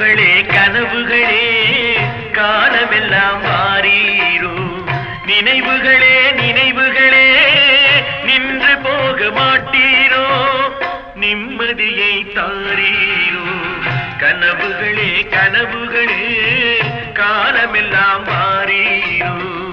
கனவுகளே கனவுகளே காலமெல்லாம் மாறீரோ நினைவுகளே நினைவுகளே நின்று போக மாட்டீரோ நிம்மதியை தாரீரோ கனவுகளே கனவுகளே காலமெல்லாம் மாறீரோ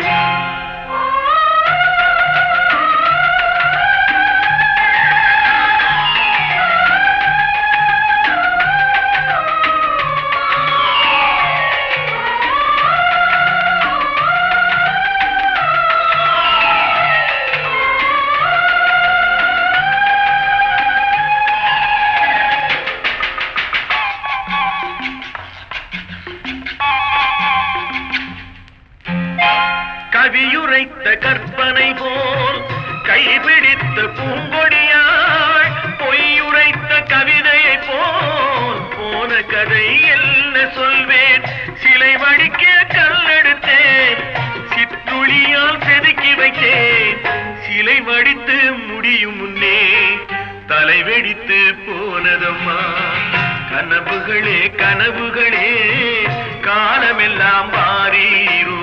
கவியுரைத்த கற்பனை போல் கைபிடித்த பூங்கொடியாள் பொய்யுரைத்த கவிதையை போல் போன கதை என்ன சொல்வேன் சிலை வடிக்க கல்லெடுத்தேன் சிற்றுளியால் செதுக்கி வைத்தேன் சிலை வடித்து முடியும் முன்னே தலை வெடித்து போனதம்மா கனவுகளே கனவுகளே காலமெல்லாம் மாறீரும்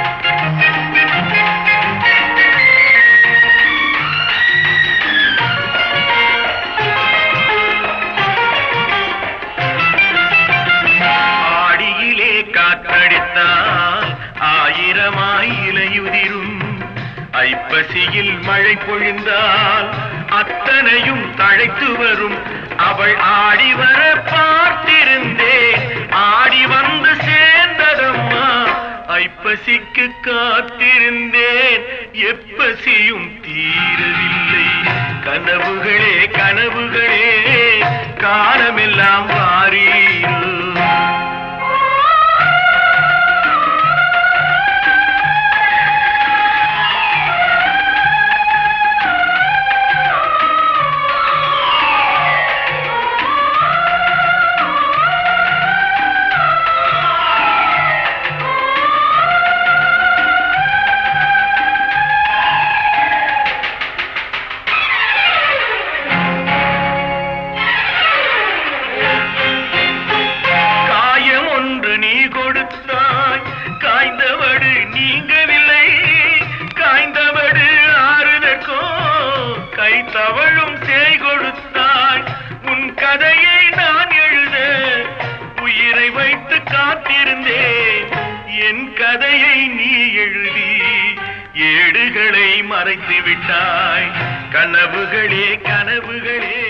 ஆடியிலே காற்றடித்தால் ஆயிரமாய் இலையுதிரும் ஐப்பசியில் மழை பொழிந்தால் அத்தனையும் தழைத்து வரும் அவள் ஆடி வர பார்த்திருந்தேன் ஆடி வந்து சேர்ந்ததம்மா ஐப்பசிக்கு காத்திருந்தேன் எப்பசியும் தீரவில்லை கனவுகளே கனவுகளே காலமெல்லாம் மாறீரும் காயம் ஒன்று நீ கொடுத்தாய் காய்ந்தவடு நீங்கவில்லை காய்ந்தவடு ஆறுதற்கோ கை தவழும் சேய் கொடுத்தாய் உன் கதையை நான் எழுத உயிரை வைத்து காத்திருந்தேன் என் கதையை நீ எழுதி ஏடுகளை மறைத்து விட்டாய் கனவுகளே கனவுகளே